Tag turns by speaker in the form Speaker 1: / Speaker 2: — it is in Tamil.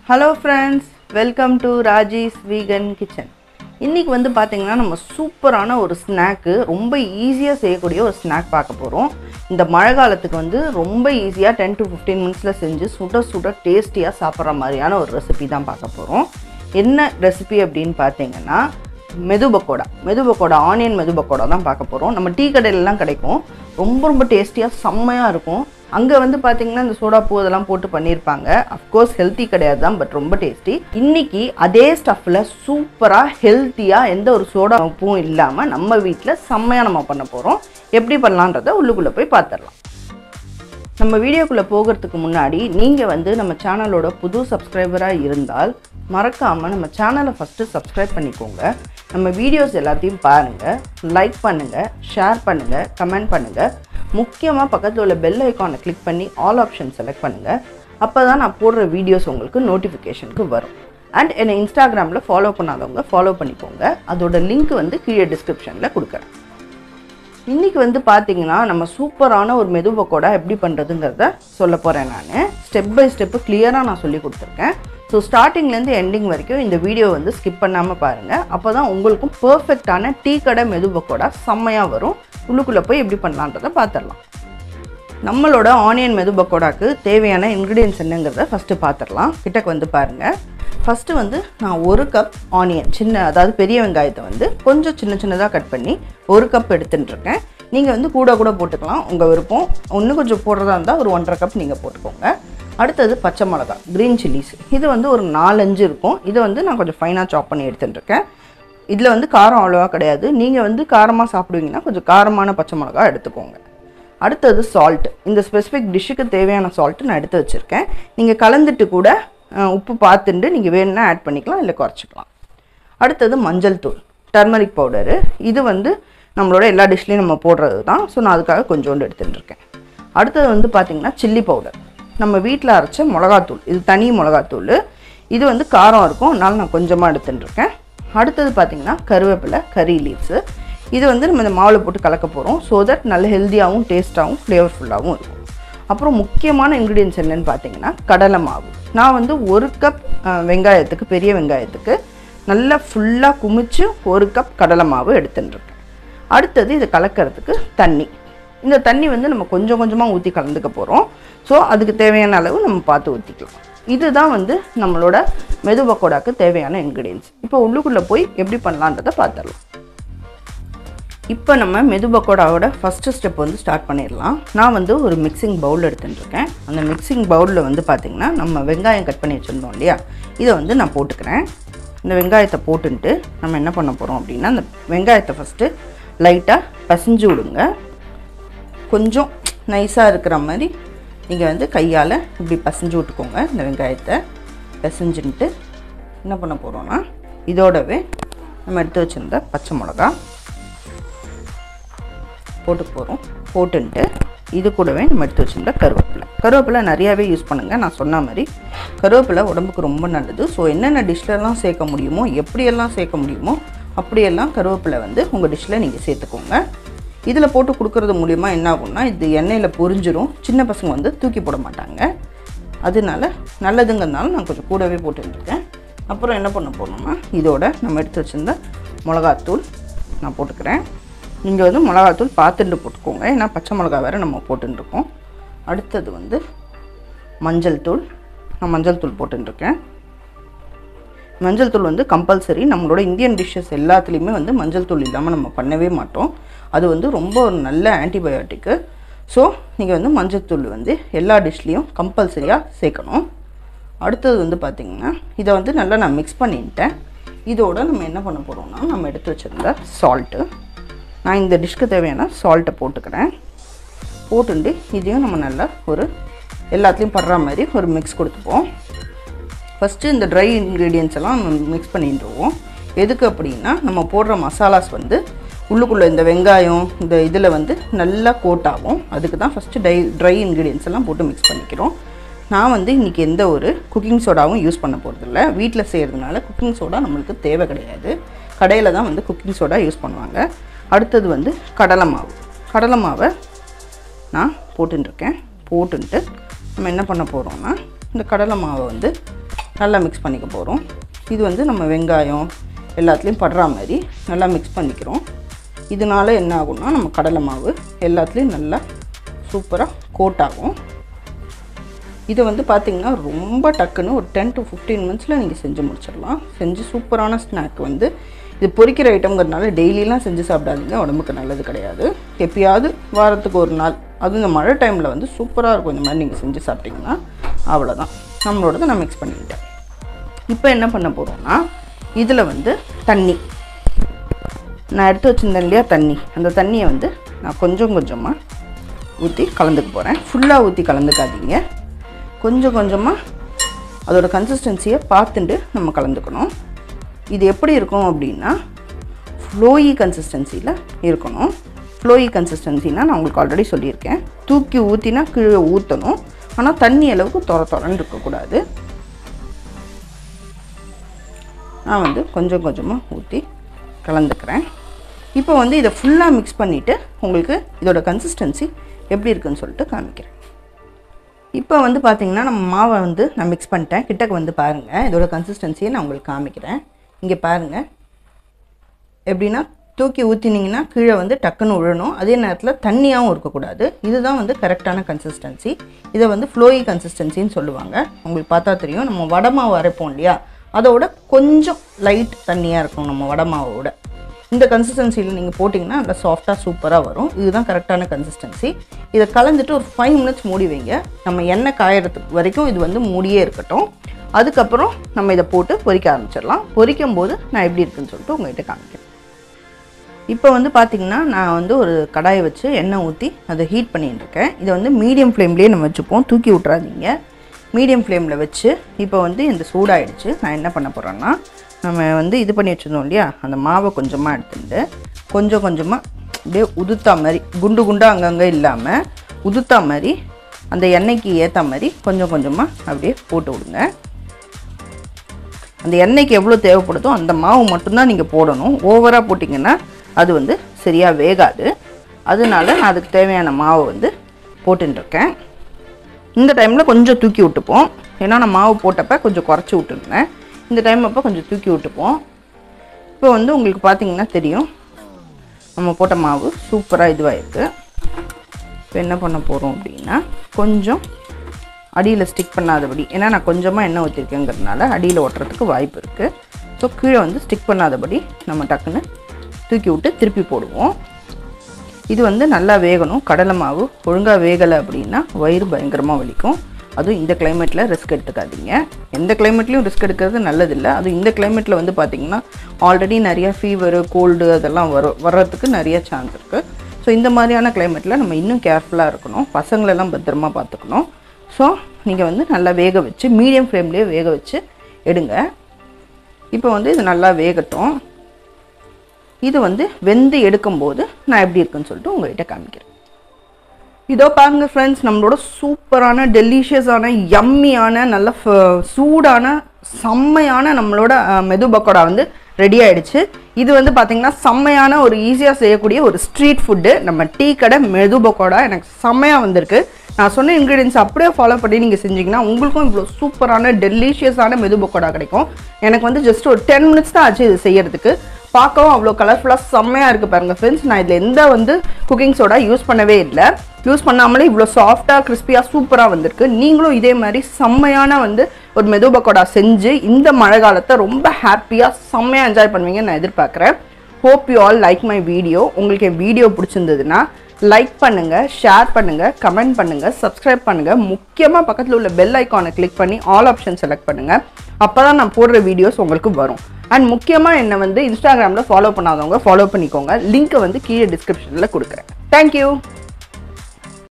Speaker 1: hello friends welcome to Raji's vegan kitchen இன்றைக்கி வந்து பார்த்திங்கன்னா நம்ம சூப்பரான ஒரு ஸ்நாக்கு ரொம்ப ஈஸியாக செய்யக்கூடிய ஒரு ஸ்நாக் பார்க்க போகிறோம் இந்த மழை காலத்துக்கு வந்து ரொம்ப ஈஸியாக டென் டு ஃபிஃப்டீன் மினிட்ஸில் செஞ்சு சுட சுட டேஸ்டியாக சாப்பிட்ற மாதிரியான ஒரு ரெசிபி தான் பார்க்க போகிறோம் என்ன ரெசிபி அப்படின்னு பார்த்தீங்கன்னா மெது பக்கோடா மெது பக்கோடா ஆனியன் மெது பக்கோடா தான் பார்க்க போகிறோம் நம்ம டீ கடையிலலாம் கிடைக்கும் ரொம்ப ரொம்ப டேஸ்டியாக செம்மையாக இருக்கும் அங்கே வந்து பார்த்தீங்கன்னா இந்த சோடா பூ அதெல்லாம் போட்டு பண்ணியிருப்பாங்க அஃப்கோர்ஸ் ஹெல்த்தி கிடையாது தான் பட் ரொம்ப டேஸ்டி இன்னைக்கு அதே ஸ்டஃப்பில் சூப்பராக ஹெல்த்தியாக எந்த ஒரு சோடா பூவும் இல்லாமல் நம்ம வீட்டில் செம்மையாக நம்ம பண்ண போகிறோம் எப்படி பண்ணலான்றதை உள்ளுக்குள்ளே போய் பார்த்துடலாம் நம்ம வீடியோக்குள்ளே போகிறதுக்கு முன்னாடி நீங்கள் வந்து நம்ம சேனலோட புது சப்ஸ்கிரைபராக இருந்தால் மறக்காமல் நம்ம சேனலை ஃபஸ்ட்டு சப்ஸ்கிரைப் பண்ணிக்கோங்க நம்ம வீடியோஸ் எல்லாத்தையும் பாருங்கள் லைக் பண்ணுங்கள் ஷேர் பண்ணுங்கள் கமெண்ட் பண்ணுங்கள் முக்கியமாக பக்கத்தில் உள்ள பெல் ஐக்கானை கிளிக் பண்ணி ஆல் ஆப்ஷன் செலக்ட் பண்ணுங்கள் அப்போ தான் நான் போடுற வீடியோஸ் உங்களுக்கு நோட்டிஃபிகேஷனுக்கு வரும் அண்ட் என்னை இன்ஸ்டாகிராமில் ஃபாலோ பண்ணாதவங்க ஃபாலோ பண்ணிக்கோங்க அதோட லிங்க் வந்து கீழே டிஸ்கிரிப்ஷனில் கொடுக்குறேன் இன்றைக்கி வந்து பார்த்தீங்கன்னா நம்ம சூப்பரான ஒரு மெது பக்கோடா எப்படி பண்ணுறதுங்கிறத சொல்ல போகிறேன் நான் ஸ்டெப் பை ஸ்டெப்பு கிளியராக நான் சொல்லி கொடுத்துருக்கேன் ஸோ ஸ்டார்டிங்லேருந்து எண்டிங் வரைக்கும் இந்த வீடியோ வந்து ஸ்கிப் பண்ணாமல் பாருங்கள் அப்போ தான் உங்களுக்கும் பர்ஃபெக்டான டீ கடை மெது பக்கோடா செம்மையாக வரும் உள்ளுக்குள்ளே போய் எப்படி பண்ணலான்றதை பார்த்துடலாம் நம்மளோட ஆனியன் மெது பக்கோடாக்கு தேவையான இன்க்ரீடியன்ஸ் என்னங்கிறத ஃபஸ்ட்டு பார்த்துடலாம் கிட்டக்கு வந்து பாருங்கள் ஃபஸ்ட்டு வந்து நான் ஒரு கப் ஆனியன் சின்ன அதாவது பெரிய வெங்காயத்தை வந்து கொஞ்சம் சின்ன சின்னதாக கட் பண்ணி ஒரு கப் எடுத்துட்டுருக்கேன் நீங்கள் வந்து கூட கூட போட்டுக்கலாம் உங்கள் விருப்பம் இன்னும் கொஞ்சம் போடுறதா இருந்தால் ஒரு ஒன்றரை கப் நீங்கள் போட்டுக்கோங்க அடுத்தது பச்சை மிளகா க்ரீன் சில்லிஸ் இது வந்து ஒரு நாலஞ்சு இருக்கும் இதை வந்து நான் கொஞ்சம் ஃபைனாக சாப் பண்ணி எடுத்துட்டுருக்கேன் இதில் வந்து காரம் அவ்வளோவா கிடையாது நீங்கள் வந்து காரமாக சாப்பிடுவீங்கன்னா கொஞ்சம் காரமான பச்சை மிளகா எடுத்துக்கோங்க அடுத்தது சால்ட் இந்த ஸ்பெசிஃபிக் டிஷ்ஷுக்கு தேவையான சால்ட்டு நான் எடுத்து வச்சுருக்கேன் நீங்கள் கலந்துட்டு கூட அஹ், உப்பு பார்த்துட்டு நீங்கள் வேணும்னா ஆட் பண்ணிக்கலாம் இல்லை குறைச்சிக்கலாம் அடுத்தது மஞ்சள் தூள் டர்மரிக் பவுடரு இது வந்து நம்மளோட எல்லா டிஷ்லேயும் நம்ம போடுறது தான் ஸோ நான் அதுக்காக கொஞ்சோண்டு எடுத்துகிட்டு இருக்கேன் அடுத்தது வந்து பார்த்திங்கன்னா சில்லி பவுடர் நம்ம வீட்டில் அரைச்ச மிளகாத்தூள் இது தனி மிளகாத்தூள் இது வந்து காரம் இருக்கும் அதனால நான் கொஞ்சமாக எடுத்துகிட்டு இருக்கேன் அடுத்தது பார்த்திங்கன்னா கருவேப்பிலை கறி லீவ்ஸு இது வந்து நம்ம இந்த மாவில் போட்டு கலக்க போகிறோம் ஸோ தட் நல்ல ஹெல்த்தியாகவும் டேஸ்ட்டாகவும் ஃப்ளேவர்ஃபுல்லாகவும் இருக்கும் அப்புறம் முக்கியமான இன்க்ரீடியன்ஸ் என்னென்னு பார்த்தீங்கன்னா கடலை மாவு நான் வந்து ஒரு கப் அஹ், வெங்காயத்துக்கு பெரிய வெங்காயத்துக்கு நல்லா ஃபுல்லாக குமிச்சு ஒரு கப் கடலை மாவு எடுத்துட்டுருக்கேன் அடுத்தது இதை கலக்கிறதுக்கு தண்ணி இந்த தண்ணி வந்து நம்ம கொஞ்சம் கொஞ்சமாக ஊற்றி கலந்துக்க போகிறோம் ஸோ அதுக்கு தேவையான அளவு நம்ம பார்த்து ஊற்றிக்கலாம் இதுதான் வந்து நம்மளோட மெது பக்கோடாக்கு தேவையான இன்க்ரீடியன்ஸ் இப்போ உள்ளுக்குள்ளே போய் எப்படி பண்ணலான்றதை பார்த்துடலாம் இப்போ நம்ம மெது பக்கோடாவோட ஃபஸ்ட்டு ஸ்டெப் வந்து ஸ்டார்ட் பண்ணிடலாம் நான் வந்து ஒரு மிக்சிங் பவுல் எடுத்துட்டு இருக்கேன் அந்த மிக்சிங் பவுலில் வந்து பார்த்திங்கன்னா நம்ம வெங்காயம் கட் பண்ணி வச்சுருந்தோம் இல்லையா இதை வந்து நான் போட்டுக்கிறேன் இந்த வெங்காயத்தை போட்டுன்ட்டு நம்ம என்ன பண்ண போகிறோம் அப்படின்னா அந்த வெங்காயத்தை ஃபஸ்ட்டு லைட்டாக பசைஞ்சு விடுங்க கொஞ்சம் நைஸாக இருக்கிற மாதிரி நீங்கள் வந்து கையால் இப்படி பசைஞ்சு விட்டுக்கோங்க இந்த வெங்காயத்தை பசைஞ்சுன்ட்டு என்ன பண்ண போகிறோன்னா இதோடவே நம்ம எடுத்து வச்சுருந்த பச்சை மிளகா போட்டு போகிறோம் போட்டுன்ட்டு இது கூடவே நம்ம எடுத்து வச்சுருந்த கருவேப்பிலை கருவேப்பிலை நிறையாவே யூஸ் பண்ணுங்கள் நான் சொன்ன மாதிரி கருவேப்பிலை உடம்புக்கு ரொம்ப நல்லது ஸோ என்னென்ன டிஷ்லலாம் சேர்க்க முடியுமோ எப்படியெல்லாம் சேர்க்க முடியுமோ அப்படியெல்லாம் கருவேப்பிலை வந்து உங்கள் டிஷ்ஷில் நீங்கள் சேர்த்துக்கோங்க இதில் போட்டு கொடுக்கறது மூலிமா என்ன ஆகும்னா இது எண்ணெயில் பொரிஞ்சிரும் சின்ன பசங்க வந்து தூக்கி போட மாட்டாங்க அதனால நல்லதுங்கிறதுனால நான் கொஞ்சம் கூடவே போட்டுருக்கேன் அப்புறம் என்ன பண்ண போகணும்னா இதோட நம்ம எடுத்து வச்சுருந்த மிளகாத்தூள் நான் போட்டுக்கிறேன் நீங்கள் வந்து மிளகாத்தூள் பார்த்துட்டு போட்டுக்கோங்க ஏன்னா பச்சை மிளகா வேறு நம்ம போட்டுருக்கோம் அடுத்தது வந்து மஞ்சள் தூள் நான் மஞ்சள் தூள் போட்டுருக்கேன் மஞ்சள் தூள் வந்து கம்பல்சரி நம்மளோட இந்தியன் டிஷ்ஷஸ் எல்லாத்துலேயுமே வந்து மஞ்சள் தூள் இல்லாமல் நம்ம பண்ணவே மாட்டோம் அது வந்து ரொம்ப ஒரு நல்ல ஆன்டிபயோட்டிக்கு ஸோ நீங்கள் வந்து மஞ்சள் தூள் வந்து எல்லா டிஷ்லேயும் கம்பல்சரியாக சேர்க்கணும் அடுத்தது வந்து பார்த்திங்கன்னா இதை வந்து நல்லா நான் மிக்ஸ் பண்ணிட்டேன் இதோட நம்ம என்ன பண்ண போகிறோம்னா நம்ம எடுத்து வச்சுருந்த சால்ட்டு நான் இந்த டிஷ்க்கு தேவையான சால்ட்டை போட்டுக்கிறேன் போட்டுட்டு இதையும் நம்ம நல்லா ஒரு எல்லாத்துலேயும் படுற மாதிரி ஒரு மிக்ஸ் கொடுத்துப்போம் ஃபஸ்ட்டு இந்த ட்ரை இன்க்ரீடியன்ஸ் எல்லாம் மிக்ஸ் பண்ணிட்டுருவோம் எதுக்கு அப்படின்னா நம்ம போடுற மசாலாஸ் வந்து உள்ளுக்குள்ளே இந்த வெங்காயம் இந்த இதில் வந்து நல்லா கோட் ஆகும் அதுக்கு தான் ஃபஸ்ட்டு டை ட்ரை இன்க்ரீடியன்ஸ் எல்லாம் போட்டு மிக்ஸ் பண்ணிக்கிறோம் நான் வந்து இன்றைக்கி எந்த ஒரு குக்கிங் சோடாவும் யூஸ் பண்ண போகிறதில்ல வீட்டில் செய்கிறதுனால குக்கிங் சோடா நம்மளுக்கு தேவை கிடையாது கடையில் தான் வந்து குக்கிங் சோடா யூஸ் பண்ணுவாங்க அடுத்தது வந்து கடலை மாவு கடலை மாவை நான் போட்டுருக்கேன் போட்டுன்ட்டு நம்ம என்ன பண்ண போகிறோம்னா இந்த கடலை மாவை வந்து நல்லா மிக்ஸ் பண்ணிக்க போகிறோம் இது வந்து நம்ம வெங்காயம் எல்லாத்துலேயும் படுற மாதிரி நல்லா மிக்ஸ் பண்ணிக்கிறோம் இதனால என்ன ஆகும்னா நம்ம கடலை மாவு எல்லாத்துலேயும் நல்லா சூப்பராக கோட் ஆகும் இதை வந்து பார்த்திங்கன்னா ரொம்ப டக்குன்னு ஒரு டென் டு ஃபிஃப்டீன் மினிட்ஸில் நீங்கள் செஞ்சு முடிச்சிடலாம் செஞ்சு சூப்பரான ஸ்நாக் வந்து இது பொரிக்கிற ஐட்டம்ங்கிறதுனால டெய்லிலாம் செஞ்சு சாப்பிடாதீங்க உடம்புக்கு நல்லது கிடையாது எப்பயாவது வாரத்துக்கு ஒரு நாள் அதுவும் இந்த மழை டைமில் வந்து சூப்பராக இருக்கும் இந்த மாதிரி நீங்கள் செஞ்சு சாப்பிட்டிங்கன்னா அவ்வளோதான் நம்மளோடதை நான் மிக்ஸ் பண்ணிக்கிட்டேன் இப்போ என்ன பண்ண போகிறோம்னா இதில் வந்து தண்ணி நான் எடுத்து வச்சுருந்தேன் இல்லையா தண்ணி அந்த தண்ணியை வந்து நான் கொஞ்சம் கொஞ்சமாக ஊற்றி கலந்துக்க போகிறேன் ஃபுல்லாக ஊற்றி கலந்துக்காதீங்க கொஞ்சம் கொஞ்சமாக அதோட கன்சிஸ்டன்சியை பார்த்துட்டு நம்ம கலந்துக்கணும் இது எப்படி இருக்கும் அப்படின்னா ஃப்ளோயி கன்சிஸ்டன்சியில் இருக்கணும் ஃப்ளோயி கன்சிஸ்டன்சினா நான் உங்களுக்கு ஆல்ரெடி சொல்லியிருக்கேன் தூக்கி ஊற்றினா கீழே ஊற்றணும் ஆனால் தண்ணி அளவுக்கு தொர தொரன்னு இருக்கக்கூடாது நான் வந்து கொஞ்சம் கொஞ்சமாக ஊற்றி கலந்துக்கிறேன் இப்போ வந்து இதை ஃபுல்லாக மிக்ஸ் பண்ணிவிட்டு உங்களுக்கு இதோட கன்சிஸ்டன்சி எப்படி இருக்குன்னு சொல்லிட்டு காமிக்கிறேன் இப்போ வந்து பார்த்தீங்கன்னா நம்ம மாவை வந்து நான் மிக்ஸ் பண்ணிட்டேன் கிட்டக்கு வந்து பாருங்கள் இதோட கன்சிஸ்டன்சியை நான் உங்களுக்கு காமிக்கிறேன் இங்கே பாருங்கள் எப்படின்னா தூக்கி ஊற்றினீங்கன்னா கீழே வந்து டக்குன்னு விழணும் அதே நேரத்தில் தண்ணியாகவும் இருக்கக்கூடாது இதுதான் வந்து கரெக்டான கன்சிஸ்டன்சி இதை வந்து ஃப்ளோயி கன்சிஸ்டன்சின்னு சொல்லுவாங்க உங்களுக்கு பார்த்தா தெரியும் நம்ம வடை மாவு அரைப்போம் இல்லையா அதோட கொஞ்சம் லைட் தண்ணியாக இருக்கும் நம்ம வடை மாவோட இந்த கன்சிஸ்டன்சியில் நீங்கள் போட்டிங்கன்னா நல்லா சாஃப்டாக சூப்பராக வரும் இதுதான் கரெக்டான கன்சிஸ்டன்சி இதை கலந்துட்டு ஒரு ஃபைவ் மினிட்ஸ் மூடி வைங்க நம்ம எண்ணெய் காயறதுக்கு வரைக்கும் இது வந்து மூடியே இருக்கட்டும் அதுக்கப்புறம் நம்ம இதை போட்டு பொரிக்க ஆரம்பிச்சிடலாம் பொரிக்கும் போது நான் எப்படி இருக்குன்னு சொல்லிட்டு உங்கள்கிட்ட காமிக்கிறேன் இப்போ வந்து பார்த்திங்கன்னா நான் வந்து ஒரு கடாயை வச்சு எண்ணெய் ஊற்றி அதை ஹீட் பண்ணிட்டு இருக்கேன் இதை வந்து மீடியம் ஃப்ளேம்லேயே நம்ம வச்சுப்போம் தூக்கி விட்றாதீங்க மீடியம் ஃப்ளேமில் வச்சு இப்போ வந்து இந்த சூடாயிடுச்சு நான் என்ன பண்ண போகிறேன்னா நம்ம வந்து இது பண்ணி வச்சுருந்தோம் இல்லையா அந்த மாவை கொஞ்சமாக எடுத்துட்டு கொஞ்சம் கொஞ்சமாக அப்படியே உதுத்தா மாதிரி குண்டு குண்டாக அங்கங்கே இல்லாமல் உதுத்தா மாதிரி அந்த எண்ணெய்க்கு ஏற்ற மாதிரி கொஞ்சம் கொஞ்சமாக அப்படியே போட்டு விடுங்க அந்த எண்ணெய்க்கு எவ்வளோ தேவைப்படுதோ அந்த மாவு மட்டும்தான் நீங்கள் போடணும் ஓவராக போட்டிங்கன்னா அது வந்து சரியாக வேகாது அதனால நான் அதுக்கு தேவையான மாவை வந்து போட்டுருக்கேன் இந்த டைமில் கொஞ்சம் தூக்கி விட்டுப்போம் ஏன்னா நான் மாவு போட்டப்ப கொஞ்சம் குறைச்சி விட்டுருந்தேன் இந்த டைம் அப்போ கொஞ்சம் தூக்கி விட்டுப்போம் இப்போ வந்து உங்களுக்கு பார்த்தீங்கன்னா தெரியும் நம்ம போட்ட மாவு சூப்பராக இதுவாகிருக்கு இப்போ என்ன பண்ண போகிறோம் அப்படின்னா கொஞ்சம் அடியில் ஸ்டிக் பண்ணாதபடி ஏன்னா நான் கொஞ்சமாக எண்ணெய் ஊற்றிருக்கேங்கிறதுனால அடியில் ஒட்டுறதுக்கு வாய்ப்பு இருக்குது ஸோ கீழே வந்து ஸ்டிக் பண்ணாதபடி நம்ம டக்குன்னு தூக்கி விட்டு திருப்பி போடுவோம் இது வந்து நல்லா வேகணும் கடலை மாவு ஒழுங்காக வேகலை அப்படின்னா வயிறு பயங்கரமாக வலிக்கும் அதுவும் இந்த கிளைமேட்டில் ரிஸ்க் எடுத்துக்காதீங்க எந்த கிளைமேட்லேயும் ரிஸ்க் எடுக்கிறது நல்லதில்லை அதுவும் இந்த கிளைமேட்டில் வந்து பார்த்திங்கன்னா ஆல்ரெடி நிறைய ஃபீவரு கோல்டு அதெல்லாம் வரும் வர்றதுக்கு நிறைய சான்ஸ் இருக்குது ஸோ இந்த மாதிரியான கிளைமேட்டில் நம்ம இன்னும் கேர்ஃபுல்லாக இருக்கணும் பசங்களெல்லாம் பத்திரமா பார்த்துக்கணும் ஸோ நீங்கள் வந்து நல்லா வேக வச்சு மீடியம் ஃப்ளேம்லேயே வேக வச்சு எடுங்க இப்போ வந்து இது நல்லா வேகட்டும் இது வந்து வெந்து எடுக்கும்போது நான் எப்படி இருக்குன்னு சொல்லிட்டு உங்கள்கிட்ட காமிக்கிறேன் இதோ பாருங்க ஃப்ரெண்ட்ஸ் நம்மளோட சூப்பரான டெலிஷியஸான யம்மியான நல்ல ஃப- சூடான செம்மையான நம்மளோட அஹ், மெது பக்கோடா வந்து ரெடி ஆயிடுச்சு இது வந்து பார்த்தீங்கன்னா செம்மையான ஒரு ஈஸியாக செய்யக்கூடிய ஒரு ஸ்ட்ரீட் ஃபுட்டு நம்ம டீ கடை மெது பக்கோடா எனக்கு செம்மையாக வந்திருக்கு நான் சொன்ன இன்க்ரீடியன்ஸ் அப்படியே ஃபாலோ பண்ணி நீங்கள் செஞ்சீங்கன்னா உங்களுக்கும் இவ்வளோ சூப்பரான டெலிஷியஸான மெது பக்கோடா கிடைக்கும் எனக்கு வந்து ஜஸ்ட் ஒரு டென் மினிட்ஸ் தான் ஆச்சு இது செய்யறதுக்கு பார்க்கவும் அவ்வளோ கலர்ஃபுல்லாக செம்மையாக இருக்குது பாருங்கள் ஃப்ரெண்ட்ஸ் நான் இதில் எந்த வந்து குக்கிங் சோடா யூஸ் பண்ணவே இல்லை யூஸ் பண்ணாமலே இவ்வளோ சாஃப்டாக கிறிஸ்பியாக சூப்பராக வந்திருக்கு நீங்களும் இதே மாதிரி செம்மையான வந்து ஒரு மெது பக்கோடா செஞ்சு இந்த மழை காலத்தை ரொம்ப ஹாப்பியாக செம்மையாக என்ஜாய் பண்ணுவீங்கன்னு நான் எதிர்பார்க்குறேன் hope you all like my video உங்களுக்கு என் வீடியோ பிடிச்சிருந்ததுன்னா லைக் பண்ணுங்க ஷேர் பண்ணுங்க கமெண்ட் பண்ணுங்க சப்ஸ்கிரைப் பண்ணுங்க முக்கியமாக பக்கத்தில் உள்ள பெல் ஐக்கானை கிளிக் பண்ணி ஆல் ஆப்ஷன் செலக்ட் பண்ணுங்க அப்பதான் நான் போடுற வீடியோஸ் உங்களுக்கு வரும் அண்ட் முக்கியமாக என்னை வந்து இன்ஸ்டாகிராமில் ஃபாலோ பண்ணாதவங்க ஃபாலோ பண்ணிக்கோங்க லிங்க்கை வந்து கீழே டிஸ்கிரிப்ஷனில் கொடுக்குறேன் தேங்க்யூ